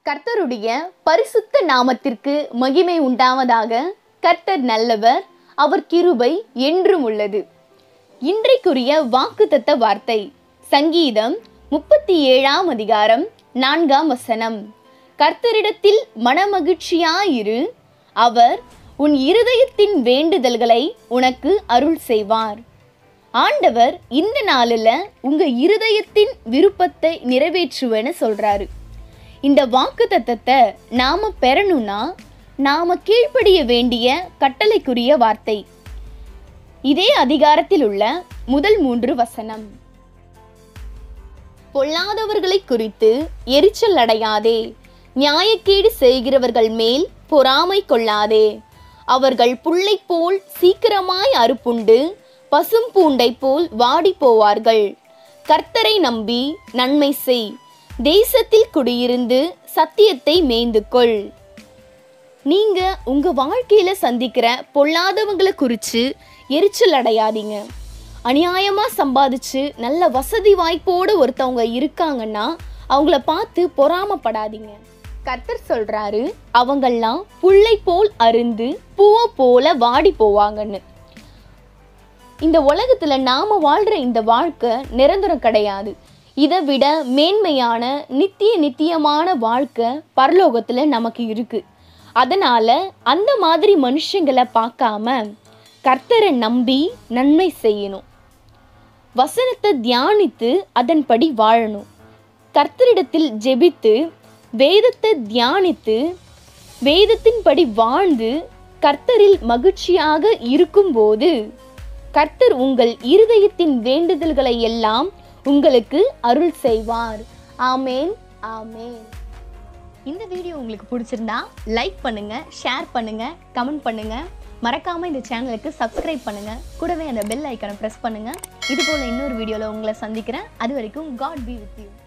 கர்த்தருடைய பரிசுத்த நாமத்திற்கு மகிமை உண்டாவதாக கர்த்தர் நல்லவர் அவர் கிருபை என்றும் உள்ளது இன்றைக்குரிய வாக்குத்தத்த வார்த்தை சங்கீதம் முப்பத்தி ஏழாம் அதிகாரம் நான்காம் வசனம் கர்த்தரிடத்தில் மனமகிழ்ச்சியாயிரு அவர் உன் இருதயத்தின் வேண்டுதல்களை உனக்கு அருள் செய்வார் ஆண்டவர் இந்த நாளில் உங்க இருதயத்தின் விருப்பத்தை நிறைவேற்றுவேன்னு சொல்றாரு இந்த வாக்கு தத்தத்தை நாம பெறணும்னா நாம கீழ்ப்படிய வேண்டிய கட்டளைக்குரிய வார்த்தை இதே அதிகாரத்தில் உள்ள முதல் மூன்று வசனம் பொல்லாதவர்களை குறித்து எரிச்சல் அடையாதே நியாயக்கேடு செய்கிறவர்கள் மேல் பொறாமை கொள்ளாதே அவர்கள் புல்லை போல் சீக்கிரமாய் அறுப்புண்டு பசும் பூண்டை போல் வாடி போவார்கள் கர்த்தரை நம்பி நன்மை செய் தேசத்தில் குடியிருந்து சத்தியத்தை மேய்ந்து கொள் நீங்க உங்க வாழ்க்கையில சந்திக்கிற பொல்லாதவங்களை குறித்து எரிச்சல் அடையாதீங்க அநியாயமா சம்பாதிச்சு நல்ல வசதி வாய்ப்போடு ஒருத்தவங்க இருக்காங்கன்னா அவங்கள பார்த்து பொறாமப்படாதீங்க கர்த்தர் சொல்றாரு அவங்கெல்லாம் புல்லை போல் அருந்து பூவை போல வாடி போவாங்கன்னு இந்த உலகத்துல நாம வாழ்ற இந்த வாழ்க்கை நிரந்தரம் கிடையாது இதை விட மேன்மையான நித்திய நித்தியமான வாழ்க்கை பரலோகத்துல நமக்கு இருக்கு அதனால அந்த மாதிரி மனுஷங்களை பார்க்காம கர்த்தரை நம்பி நன்மை செய்யணும் வசனத்தை தியானித்து அதன்படி வாழணும் கர்த்தரிடத்தில் ஜெபித்து வேதத்தை தியானித்து வேதத்தின்படி வாழ்ந்து கர்த்தரில் மகிழ்ச்சியாக இருக்கும்போது கர்த்தர் உங்கள் இருதயத்தின் வேண்டுதல்களை எல்லாம் உங்களுக்கு அருள் செய்வார் ஆமேன் ஆமேன் இந்த வீடியோ உங்களுக்கு பிடிச்சிருந்தா லைக் பண்ணுங்க ஷேர் பண்ணுங்க கமெண்ட் பண்ணுங்க மறக்காம இந்த சேனலுக்கு சப்ஸ்கிரைப் பண்ணுங்க கூடவே அந்த பெல் ஐக்கனை ப்ரெஸ் பண்ணுங்க இது போல இன்னொரு வீடியோல உங்களை சந்திக்கிறேன் அது வரைக்கும் காட் பி வித் யூ